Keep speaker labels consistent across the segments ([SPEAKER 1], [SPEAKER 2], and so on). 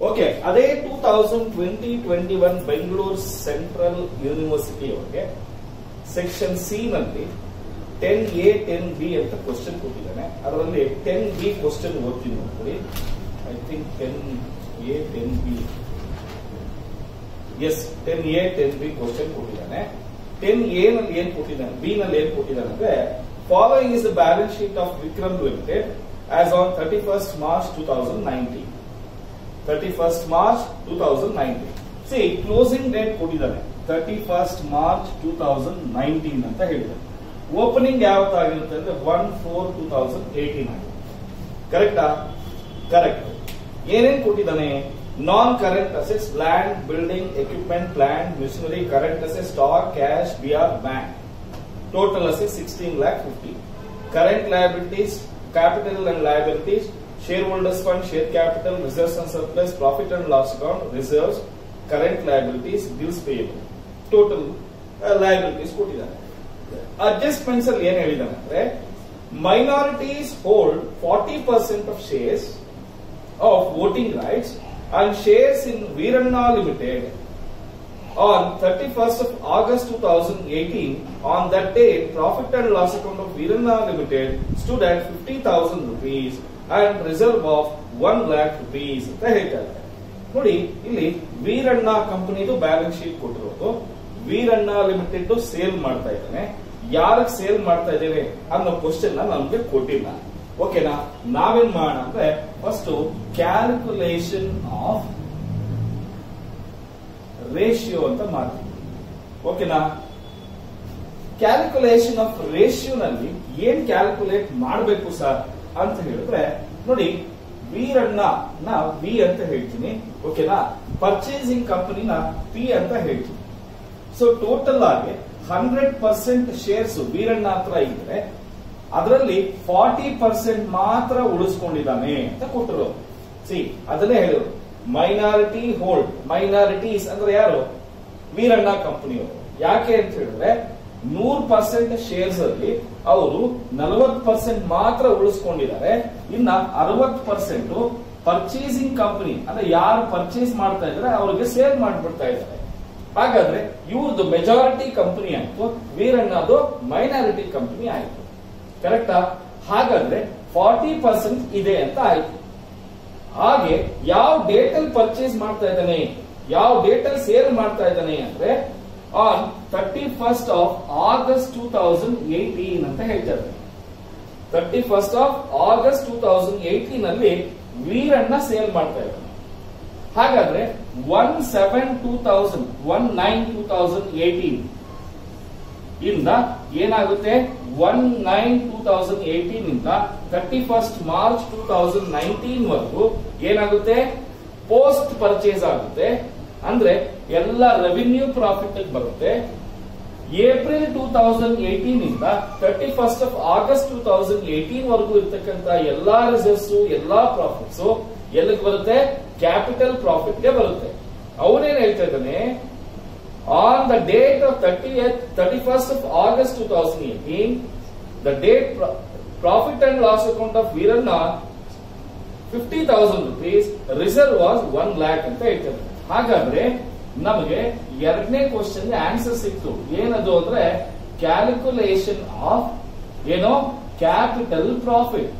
[SPEAKER 1] okay ಅದೇ two thousand twenty twenty one Bengaluru central university ಅವರಿಗೆ section C ನಲ್ಲಿ ten A ten B ಅಂತ question ಕೊಟ್ಟಿದ್ದಾನೆ ಅದರಲ್ಲಿ ಟೆನ್ ಬಿ ಕ್ವಶನ್ ಓದ್ತೀನಿ ನೋಡ್ಕೊಳ್ಳಿ I think ten A ten B as ten A ten B question ಕೊಟ್ಟಿದ್ದಾನೆ ten A ನಲ್ಲಿ ಏನ್ ಕೊಟ್ಟಿದ್ದಾನೆ ಬಿ ನಲ್ಲಿ ಏನ್ ಕೊಟ್ಟಿದ್ದಾನೆ ಅಂದ್ರೆ following is the balance sheet of Vikram limited as on thirty first March two thousand nineteen thirty first March two thousand nineteen C closing date ಕೊಟ್ಟಿದ್ದಾನೆ thirty first March two thousand nineteen ಅಂತ ಹೇಳಿದ್ದಾರೆ opening ಯಾವತ್ತಾಗಿರುತ್ತೆ ಅಂದ್ರೆ one four two thousand eighteen ಆಗಿದೆ ಕರೆಕ್ಟಾ correct ಏನೇನ್ ಕೊಟ್ಟಿದ್ದಾನೆ non current assets land building equipment plant machinery current assets stock cash BR bank total assets sixteen lakh fifty current liabilities capital and liabilities shareholders fund share capital reserves and surplus profit and loss account reserves current liabilities bills payable total liabilities ಕೊಟ್ಟಿದ್ದಾರೆ adjustments ಅಲ್ಲಿ ಏನ್ ಹೇಳಿದಾನೆ ಅಂದ್ರೆ minorities hold forty percent of shares of voting rights and shares in Veeranna limited on 31st of August 2018, on that day, profit and loss account of Viranna Limited stood at 50,000 rupees and reserve of 1 lakh rupees ಅಂತ ಹೇಳ್ತಾರೆ ನೋಡಿ ಇಲ್ಲಿ ವೀರಣ್ಣ ಕಂಪನಿದು balance sheet ಕೊಟ್ಟಿರೋದು Veeranna limited sale ಮಾಡ್ತಾ ಇದ್ದಾನೆ ಯಾರಿಗೆ sale ಮಾಡ್ತಾ ಇದ್ದೇನೆ ಅನ್ನೋ ಕ್ವಶನ್ ನಮ್ಗೆ ಕೊಟ್ಟಿಲ್ಲ ಓಕೆನಾ ನಾವೇನ್ ಮಾಡೋಣ ಅಂದ್ರೆ ಫಸ್ಟ್ ಕ್ಯಾಲ್ಕುಲೇಷನ್ ಆಫ್ ರೇಷಿಯೋ ಅಂತ ಮಾಡ್ತೀವಿ ಓಕೆನಾ ಕ್ಯಾಲ್ಕುಲೇಷನ್ ಆಫ್ ರೇಷಿಯೋನಲ್ಲಿ ಏನ್ ಕ್ಯಾಲ್ಕುಲೇಟ್ ಮಾಡಬೇಕು ಸರ್ ಅಂತ ಹೇಳಿದ್ರೆ ನೋಡಿ ವೀರಣ್ಣ ನ ವಿ ಅಂತ ಹೇಳ್ತೀನಿ ಓಕೆನಾ ಪರ್ಚೇಸಿಂಗ್ ಕಂಪನಿನ ಪಿ ಅಂತ ಹೇಳ್ತೀನಿ ಸೊ ಟೋಟಲ್ ಆಗಿ ಹಂಡ್ರೆಡ್ ಪರ್ಸೆಂಟ್ ಶೇರ್ಸ್ ವೀರಣ್ಣ ಹತ್ರ ಇದ್ರೆ ಅದರಲ್ಲಿ ಫಾರ್ಟಿ ಪರ್ಸೆಂಟ್ ಮಾತ್ರ ಉಳಿಸ್ಕೊಂಡಿದ್ದಾನೆ ಅಂತ ಕೊಟ್ಟರು ಸಿ ಅದನ್ನೇ ಹೇಳಿದ್ರು ಮೈನಾರಿಟಿ ಹೋಲ್ಡ್ ಮೈನಾರಿಟೀಸ್ ಅಂದ್ರೆ ಯಾರು ವೀರಣ್ಣ ಕಂಪನಿಯವರು ಯಾಕೆ ಅಂತ ಹೇಳಿದ್ರೆ ನೂರ್ ಪರ್ಸೆಂಟ್ ಶೇರ್ಸ್ ಅಲ್ಲಿ ಅವರು ನಲವತ್ ಪರ್ಸೆಂಟ್ ಮಾತ್ರ ಉಳಿಸ್ಕೊಂಡಿದ್ದಾರೆ ಇನ್ನ ಅರವತ್ ಪರ್ಸೆಂಟ್ ಪರ್ಚೇಸಿಂಗ್ ಕಂಪನಿ ಅಂದ್ರೆ ಯಾರು ಪರ್ಚೇಸ್ ಮಾಡ್ತಾ ಇದ್ದಾರೆ ಅವರಿಗೆ ಸೇಲ್ ಮಾಡ್ಬಿಡ್ತಾ ಇದ್ದಾರೆ ಹಾಗಾದ್ರೆ ಇವ್ರದ್ದು ಮೆಜಾರಿಟಿ ಕಂಪನಿ ಆಯ್ತು ವೀರಣ್ಣದು ಮೈನಾರಿಟಿ ಕಂಪನಿ ಆಯ್ತು ಕರೆಕ್ಟಾ ಹಾಗಾದ್ರೆ ಫಾರ್ಟಿ ಪರ್ಸೆಂಟ್ ಇದೆ ಅಂತ ಆಯ್ತು ಹಾಗೆ ಯಾವ ಡೇಟ್ ಅಲ್ಲಿ ಪರ್ಚೇಸ್ ಮಾಡ್ತಾ ಇದ್ದಾನೆ ಯಾವ ಡೇಟ್ ಅಲ್ಲಿ ಸೇಲ್ ಮಾಡ್ತಾ ಇದ್ದಾನೆ ಅಂದ್ರೆ on thirty first of August two thousand eighteen ಅಂತ ಹೇಳ್ತಾರೆ thirty first of August two thousand eighteen ಅಲ್ಲಿ ವೀರಣ್ಣ ಸೇಲ್ ಮಾಡ್ತಾ ಇದ್ದಾನೆ ಹಾಗಾದ್ರೆ one seven two thousand one nine two thousand eighteen ಇಂದ ಏನಾಗುತ್ತೆ one nine two thousand eighteen ಇಂದ thirty first March two thousand nineteen ವರೆಗೂ ಏನಾಗುತ್ತೆ ಪೋಸ್ಟ್ ಪರ್ಚೇಸ್ ಆಗುತ್ತೆ ಅಂದ್ರೆ ಎಲ್ಲ ರೆವಿನ್ಯೂ ಪ್ರಾಫಿಟ್ ಬರುತ್ತೆ ಏಪ್ರಿಲ್ ಟೂ ತೌಸಂಡ್ ಏಟೀನ್ ಇಂದ thirty first of August two thousand eighteen ವರೆಗೂ ಇರ್ತಕ್ಕಂತ ಎಲ್ಲಾ ರಿಸರ್ವ್ಸ್ ಎಲ್ಲಾ ಪ್ರಾಫಿಟ್ಸ್ ಎಲ್ಲಿಗೆ ಬರುತ್ತೆ ಕ್ಯಾಪಿಟಲ್ ಪ್ರಾಫಿಟ್ಗೆ ಬರುತ್ತೆ ಅವನೇನ್ ಹೇಳ್ತಾ ಇದ್ದಾನೆ on the date of 30th, 31st of August 2018, the date pro- profit and loss account of Viranna 50,000 rupees, reserve was 1 lakh ಅಂತ ಹೇಳ್ತಾರೆ ಹಾಗಾದ್ರೆ ನಮಗೆ ಎರಡನೇ ಕ್ವಶನ್ ಆನ್ಸರ್ ಸಿಕ್ತು ಏನದು ಅಂದ್ರೆ ಕ್ಯಾಲ್ಕುಲೇಷನ್ ಆಫ್ ಏನೋ ಕ್ಯಾಪಿಟಲ್ ಪ್ರಾಫಿಟ್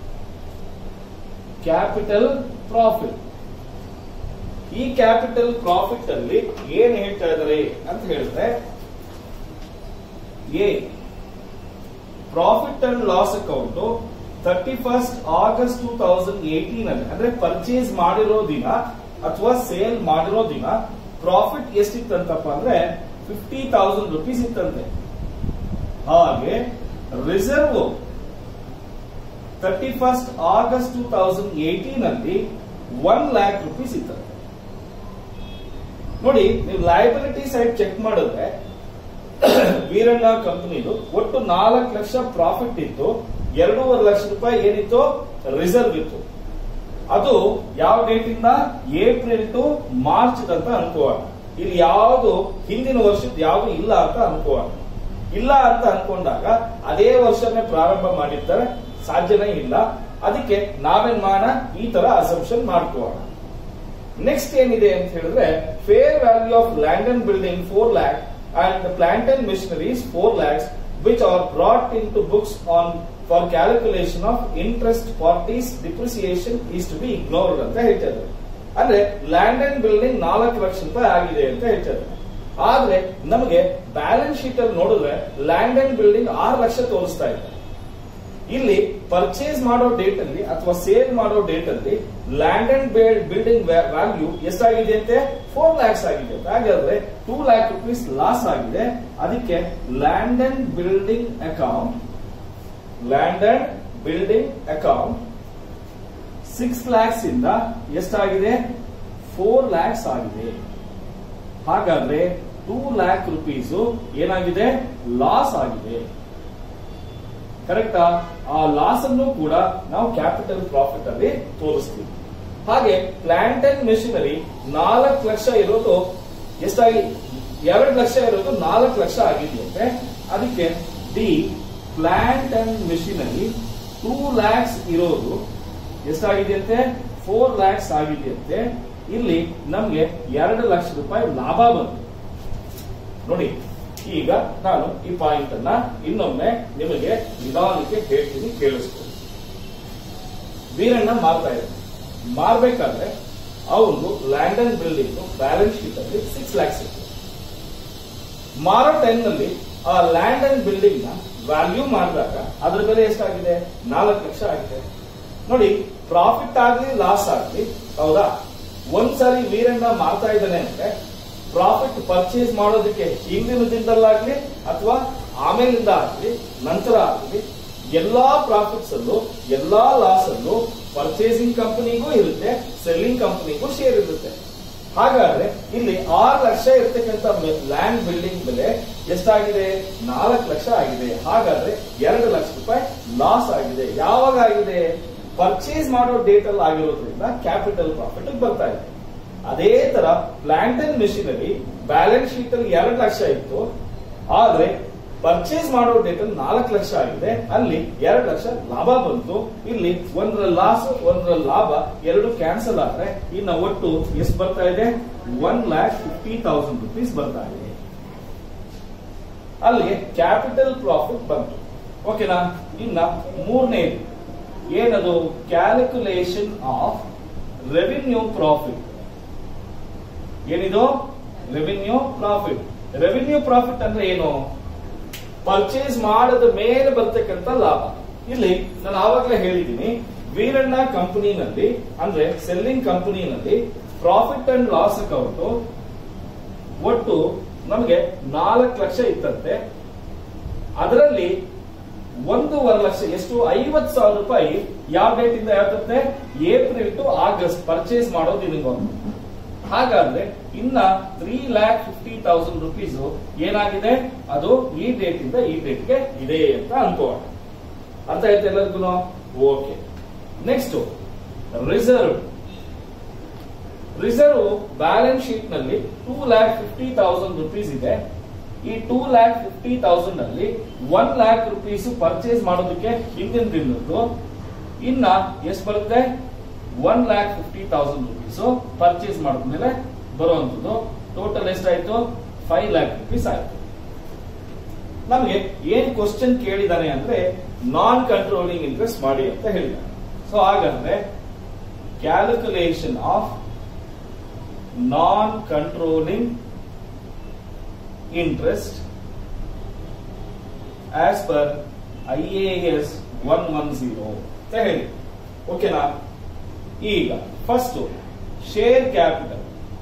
[SPEAKER 1] ಕ್ಯಾಪಿಟಲ್ ಪ್ರಾಫಿಟ್ ಈ ಕ್ಯಾಪಿಟಲ್ ಪ್ರಾಫಿಟ್ ಅಲ್ಲಿ ಏನ್ ಹೇಳ್ತಾ ಇದ್ದಾರೆ ಅಂತ ಹೇಳಿದ್ರೆ A profit and loss account thirty first August two thousand eighteen ಅಲ್ಲಿ ಅಂದ್ರೆ ಪರ್ಚೇಸ್ ಮಾಡಿರೋ ದಿನ ಅಥವಾ ಸೇಲ್ ಮಾಡಿರೋ ದಿನ ಪ್ರಾಫಿಟ್ ಎಷ್ಟಿತ್ತಂತಪ್ಪ ಅಂದ್ರೆ ಫಿಫ್ಟಿ ತೌಸಂಡ್ ರುಪೀಸ್ ಇತ್ತಂತೆ ಹಾಗೆ reserve thirty first August two thousand eighteen ಅಲ್ಲಿ ಒನ್ ಲ್ಯಾಕ್ ರುಪೀಸ್ ಇತ್ತಂತೆ ನೋಡಿ ನೀವು ಲಯಬಿಲಿಟಿ ಸೈಡ್ ಚೆಕ್ ಮಾಡಿದ್ರೆ ವೀರಣ್ಣ ಕಂಪನಿದು ಒಟ್ಟು ನಾಲ್ಕು ಲಕ್ಷ ಪ್ರಾಫಿಟ್ ಇತ್ತು ಎರಡೂವರೆ ಲಕ್ಷ ರೂಪಾಯಿ ಏನಿತ್ತು ರಿಸರ್ವ್ ಇತ್ತು ಅದು ಯಾವ ಡೇಟ್ ಇಂದ ಏಪ್ರಿಲ್ ಟು ಮಾರ್ಚ್ ಅಂತ ಅನ್ಕೋಣ ಇಲ್ಲಿ ಯಾವುದು ಹಿಂದಿನ ವರ್ಷದ ಯಾವುದು ಇಲ್ಲ ಅಂತ ಅನ್ಕೋಣ ಇಲ್ಲ ಅಂತ ಅನ್ಕೊಂಡಾಗ ಅದೇ ವರ್ಷನೇ ಪ್ರಾರಂಭ ಮಾಡಿರ್ತಾರೆ ಸಾಧ್ಯನೇ ಇಲ್ಲ ಅದಕ್ಕೆ ನಾವೇನ್ ಮಾಡೋಣ ಈ ತರ ಅಸಂಪ್ಷನ್ ಮಾಡ್ಕೋಣ ನೆಕ್ಸ್ಟ್ ಏನಿದೆ ಅಂತ ಹೇಳಿದ್ರೆ fair value of land and building four lakh and plant and machineries four lakhs which are brought in to books on for calculation of interest parties depreciation is to be ignored ಅಂತ ಹೇಳ್ತಾ ಇದ್ದಾರೆ ಅಂದ್ರೆ land and building ನಾಲ್ಕು ಲಕ್ಷ ರೂಪಾಯಿ ಆಗಿದೆ ಅಂತ ಹೇಳ್ತಾ ಇದ್ದಾರೆ ಆದ್ರೆ ನಮಗೆ ಬ್ಯಾಲೆನ್ಸ್ ಶೀಟ್ ಅಲ್ಲಿ ನೋಡಿದ್ರೆ ಲ್ಯಾಂಡ್ ಅಂಡ್ ಬಿಲ್ಡಿಂಗ್ ಆರು ಲಕ್ಷ ತೋರಿಸ್ತಾ ಇದೆ ಇಲ್ಲಿ ಪರ್ಚೇಸ್ ಮಾಡೋ ಡೇಟ್ ಅಲ್ಲಿ ಅಥವಾ ಸೇಲ್ ಮಾಡೋ ಡೇಟ್ ಅಲ್ಲಿ ಲ್ಯಾಂಡ್ ಅಂಡ್ ಬಿಲ್ಡಿಂಗ್ ವ್ಯಾಲ್ಯೂ ಎಷ್ಟಾಗಿದೆ ಅಂತೆ ಫೋರ್ ಲ್ಯಾಕ್ಸ್ ಆಗಿದೆ ಅಂತ ಹಾಗಾದ್ರೆ ಟೂ ಲ್ಯಾಕ್ ರುಪೀಸ್ ಲಾಸ್ ಆಗಿದೆ ಅದಕ್ಕೆ land and building account land and building account six lakhs ಇಂದ ಎಷ್ಟಾಗಿದೆ ಫೋರ್ ಲ್ಯಾಕ್ಸ್ ಆಗಿದೆ ಹಾಗಾದ್ರೆ ಟೂ ಲ್ಯಾಕ್ ರುಪೀಸ್ ಏನಾಗಿದೆ ಲಾಸ್ ಆಗಿದೆ ಕರೆಕ್ಟಾ ಆ ಲಾಸ್ ಅನ್ನು ಕೂಡ ನಾವು ಕ್ಯಾಪಿಟಲ್ ಪ್ರಾಫಿಟ್ ಅಲ್ಲಿ ತೋರಿಸ್ತೀವಿ ಹಾಗೆ ಪ್ಲಾಂಟ್ ಅಂಡ್ ಮೆಷಿನರಿ ನಾಲ್ಕು ಲಕ್ಷ ಇರೋದು ಎಷ್ಟಾಗಿ ಎರಡು ಲಕ್ಷ ಇರೋದು ನಾಲ್ಕು ಲಕ್ಷ ಆಗಿದೆಯಂತೆ ಅದಕ್ಕೆ the plant and machinery two lakhs ಇರೋದು ಎಷ್ಟಾಗಿದೆಯಂತೆ ಫೋರ್ ಲ್ಯಾಕ್ಸ್ ಆಗಿದೆಯಂತೆ ಇಲ್ಲಿ ನಮ್ಗೆ ಎರಡು ಲಕ್ಷ ರೂಪಾಯಿ ಲಾಭ ಬಂತು ನೋಡಿ ಈಗ ನಾನು ಈ ಪಾಯಿಂಟ್ ಅನ್ನ ಇನ್ನೊಮ್ಮೆ ನಿಮಗೆ ನಿಧಾನಕ್ಕೆ ಹೇಳ್ತೀನಿ ಕೇಳಿಸ್ಕೊಳ್ಳಿ ವೀರಣ್ಣ ಮಾರ್ತಾ ಇದ್ದಾನೆ ಮಾರ್ಬೇಕಾದ್ರೆ ಅವನು land and building balance sheet ಅಲ್ಲಿ ಸಿಕ್ಸ್ ಲ್ಯಾಕ್ಸ್ ಇತ್ತು ಮಾರೋ ಟೈಮ್ ನಲ್ಲಿ ಆ ಲ್ಯಾಂಡ್ ಅಂಡ್ ಬಿಲ್ಡಿಂಗ್ ನ ವ್ಯಾಲ್ಯೂ ಮಾಡಿದಾಗ ಅದ್ರ ಬೆಲೆ ಎಷ್ಟಾಗಿದೆ ನಾಲ್ಕು ಲಕ್ಷ ಆಗಿದೆ ನೋಡಿ ಪ್ರಾಫಿಟ್ ಆಗ್ಲಿ ಲಾಸ್ ಆಗ್ಲಿ ಹೌದಾ ಒಂದ್ಸರಿ ವೀರಣ್ಣ ಮಾರ್ತಾ ಇದ್ದಾನೆ ಅಂದ್ರೆ ಪ್ರಾಫಿಟ್ ಪರ್ಚೇಸ್ ಮಾಡೋದಕ್ಕೆ ಹಿಂದಿನ ದಿನದಲ್ಲಾಗ್ಲಿ ಅಥವಾ ಆಮೇಲಿಂದ ಆಗ್ಲಿ ನಂತರ ಆಗ್ಲಿ ಎಲ್ಲಾ ಪ್ರಾಫಿಟ್ಸ್ ಅಲ್ಲೂ ಎಲ್ಲಾ ಲಾಸ್ ಅಲ್ಲೂ ಪರ್ಚೇಸಿಂಗ್ ಕಂಪನಿಗೂ ಇರುತ್ತೆ ಸೆಲ್ಲಿಂಗ್ ಕಂಪನಿಗೂ ಶೇರ್ ಇರುತ್ತೆ ಹಾಗಾದ್ರೆ ಇಲ್ಲಿ ಆರು ಲಕ್ಷ ಇರ್ತಕ್ಕಂಥ ಲ್ಯಾಂಡ್ ಬಿಲ್ಡಿಂಗ್ ಬೆಲೆ ಎಷ್ಟಾಗಿದೆ ನಾಲ್ಕು ಲಕ್ಷ ಆಗಿದೆ ಹಾಗಾದ್ರೆ ಎರಡು ಲಕ್ಷ ರೂಪಾಯಿ ಲಾಸ್ ಆಗಿದೆ ಯಾವಾಗ ಆಗಿದೆ ಪರ್ಚೇಸ್ ಮಾಡೋ ಡೇಟ್ ಅಲ್ಲಿ ಆಗಿರೋದ್ರಿಂದ ಕ್ಯಾಪಿಟಲ್ ಪ್ರಾಫಿಟ್ ಬರ್ತಾ ಇದೆ ಅದೇ ತರ plant and machinery balance sheet ಅಲ್ಲಿ ಎರಡು ಲಕ್ಷ ಇತ್ತು ಆದ್ರೆ ಪರ್ಚೇಸ್ ಮಾಡೋ ಡೇಟ್ ಅಲ್ಲಿ ನಾಲ್ಕು ಲಕ್ಷ ಆಗಿದೆ ಅಲ್ಲಿ ಎರಡು ಲಕ್ಷ ಲಾಭ ಬಂತು ಇಲ್ಲಿ ಒಂದರ ಲಾಸ್ ಒಂದರ ಲಾಭ ಎರಡು ಕ್ಯಾನ್ಸಲ್ ಆದ್ರೆ ಇನ್ನು ಒಟ್ಟು ಎಷ್ಟು ಬರ್ತಾ ಇದೆ one lakh fifty thousand rupees ಬರ್ತಾ ಇದೆ ಅಲ್ಲಿಗೆ ಕ್ಯಾಪಿಟಲ್ ಪ್ರಾಫಿಟ್ ಬಂತು ಓಕೆನಾ ಇನ್ನ ಮೂರನೇದು ಏನದು ಕ್ಯಾಲ್ಕುಲೇಷನ್ ಆಫ್ ರೆವಿನ್ಯೂ ಪ್ರಾಫಿಟ್ ಏನಿದು ರೆವಿನ್ಯೂ ಪ್ರಾಫಿಟ್ ರೆವಿನ್ಯೂ ಪ್ರಾಫಿಟ್ ಅಂದ್ರೆ ಏನು ಪರ್ಚೇಸ್ ಮಾಡದ ಮೇಲೆ ಬರ್ತಕ್ಕಂಥ ಲಾಭ ಇಲ್ಲಿ ನಾನು ಆವಾಗಲೇ ಹೇಳಿದ್ದೀನಿ ವೀರಣ್ಣ ಕಂಪನಿನಲ್ಲಿ ಅಂದ್ರೆ ಸೆಲ್ಲಿಂಗ್ ಕಂಪನಿನಲ್ಲಿ ಪ್ರಾಫಿಟ್ ಅಂಡ್ ಲಾಸ್ ಅಕೌಂಟ್ ಒಟ್ಟು ನಮಗೆ ನಾಲ್ಕು ಲಕ್ಷ ಇತ್ತಂತೆ ಅದರಲ್ಲಿ ಒಂದೂವರೆ ಲಕ್ಷ ಎಷ್ಟು ಐವತ್ ಸಾವಿರ ರೂಪಾಯಿ ಯಾವ ಡೇಟ್ ಇಂದ ಯಾವ್ದಂತೆ ಏಪ್ರಿಲ್ ಟು ಆಗಸ್ಟ್ ಪರ್ಚೇಸ್ ಮಾಡೋದು ಇದಕ್ಕೊಂದು ಹಾಗಾದ್ರೆ ಇನ್ನ three lakh fifty thousand rupees ಏನಾಗಿದೆ ಅದು ಈ ಡೇಟ್ ಇಂದ ಈ ಡೇಟ್ಗೆ ಇದೆ ಅಂತ ಅನ್ಕೋಣ ಅರ್ಥ ಆಯ್ತು ಎಲ್ಲರಿಗೂ okay next reserve reserve balance sheet ನಲ್ಲಿ two lakh fifty thousand rupees ಇದೆ ಈ ಟೂ ಲ್ಯಾಕ್ ಫಿಫ್ಟಿ ತೌಸಂಡ್ ಅಲ್ಲಿ ಒನ್ ಲ್ಯಾಕ್ ರುಪೀಸ್ ಪರ್ಚೇಸ್ ಮಾಡೋದಕ್ಕೆ ಹಿಂದಿನ ದಿನದ್ದು ಇನ್ನ ಎಷ್ಟು ಬರುತ್ತೆ one lakh fifty thousand rupees purchase ಮಾಡಿದ್ಮೇಲೆ ಬರುವಂತದ್ದು ಟೋಟಲ್ ಎಷ್ಟಾಯ್ತು ಫೈವ್ ಲ್ಯಾಕ್ ರುಪೀಸ್ ಆಯ್ತು ನಮಗೆ ಏನ್ ಕ್ವಶನ್ ಕೇಳಿದಾನೆ ಅಂದ್ರೆ ನಾನ್ ಕಂಟ್ರೋಲಿಂಗ್ ಇಂಟ್ರೆಸ್ಟ್ ಮಾಡಿ ಅಂತ ಹೇಳಿದಾನೆ ಸೊ ಹಾಗಾದ್ರೆ calculation of non controlling interest as per I S one one zero ಅಂತ ಹೇಳಿ ಓಕೆನಾ ಈಗ ಫಸ್ಟ್ ಶೇರ್ ಕ್ಯಾಪಿಟಲ್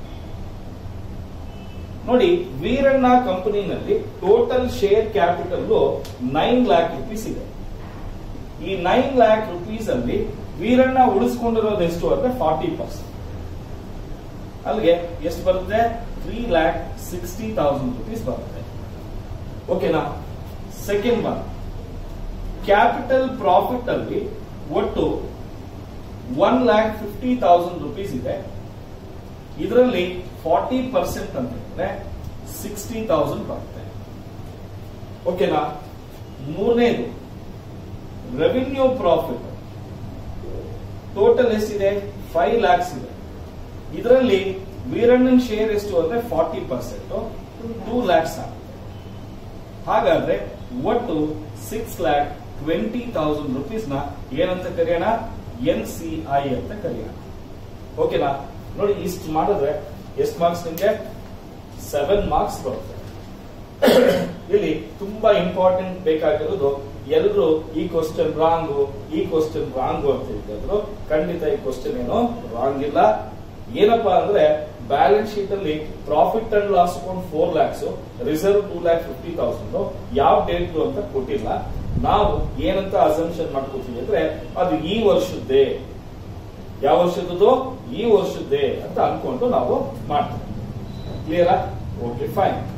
[SPEAKER 1] ನೋಡಿ ವೀರಣ್ಣ ಕಂಪನಿನಲ್ಲಿ total share capital nine lakh rupees ಇದೆ ಈ ನೈನ್ ಲ್ಯಾಕ್ ರುಪೀಸ್ ಅಲ್ಲಿ ವೀರಣ್ಣ ಉಳಿಸ್ಕೊಂಡಿರೋದು ಎಷ್ಟು ಅಂದ್ರೆ ಫಾರ್ಟಿ ಪರ್ಸೆಂಟ್ ಅಲ್ಲಿಗೆ ಎಷ್ಟು ಬರುತ್ತೆ three lakh sixty thousand rupees ಬರುತ್ತೆ ಓಕೆನಾ ಸೆಕೆಂಡ್ ಒನ್ ಕ್ಯಾಪಿಟಲ್ ಪ್ರಾಫಿಟ್ ಅಲ್ಲಿ ಒಟ್ಟು one lakh fifty thousand rupees ಇದೆ ಇದರಲ್ಲಿ ಫಾರ್ಟಿ ಪರ್ಸೆಂಟ್ ಅಂತ ಹೇಳಿದ್ರೆ ಸಿಕ್ಸ್ಟಿ ತೌಸಂಡ್ ಬರುತ್ತೆ ಓಕೆನಾ ಮೂರನೇದು ರೆವಿನ್ಯೂ ಪ್ರಾಫಿಟ್ ಟೋಟಲ್ ಎಷ್ಟಿದೆ ಫೈವ್ ಲ್ಯಾಕ್ಸ್ ಇದೆ ಇದರಲ್ಲಿ ವೀರಣ್ಣನ್ ಶೇರ್ ಎಷ್ಟು ಅಂದ್ರೆ ಫಾರ್ಟಿ ಪರ್ಸೆಂಟ್ ಟೂ ಲ್ಯಾಕ್ಸ್ ಆಗುತ್ತೆ ಹಾಗಾದ್ರೆ ಒಟ್ಟು six lakh twenty thousand rupees ನ ಏನಂತ ಕರೆಯೋಣ ಎನ್ ಸಿ ಐ ಅಂತ ಕರೆಯೋಣ ಓಕೆನಾ ನೋಡಿ ಇಷ್ಟು ಮಾಡಿದ್ರೆ ಎಷ್ಟು ಮಾರ್ಕ್ಸ್ ನಿಮ್ಗೆ ಸೆವೆನ್ ಮಾರ್ಕ್ಸ್ ಬರುತ್ತೆ ಇಲ್ಲಿ ತುಂಬಾ ಇಂಪಾರ್ಟೆಂಟ್ ಬೇಕಾಗಿರೋದು ಎಲ್ಲರೂ ಈ ಕ್ವಶನ್ ರಾಂಗು ಈ ಕ್ವಶನ್ ರಾಂಗು ಅಂತ ಹೇಳಿದ್ರು ಖಂಡಿತ ಈ ಕ್ವಶನ್ ಏನು ರಾಂಗ್ ಇಲ್ಲ ಏನಪ್ಪಾ ಅಂದ್ರೆ ಬ್ಯಾಲೆನ್ಸ್ ಶೀಟ್ ಅಲ್ಲಿ profit and loss account four lakhs reserve two lakh fifty thousand ಯಾವ ಡೇಟ್ ಅಂತ ಕೊಟ್ಟಿಲ್ಲ ನಾವು ಏನಂತ ಅಸಂಪ್ಷನ್ ಮಾಡ್ಕೋತೀವಿ ಅಂದ್ರೆ ಅದು ಈ ವರ್ಷದ್ದೇ ಯಾವ ವರ್ಷದ್ದು ಈ ವರ್ಷದ್ದೇ ಅಂತ ಅನ್ಕೊಂಡು ನಾವು ಮಾಡ್ತೀವಿ ಕ್ಲಿಯರಾ ಓಕೆ ಫೈನ್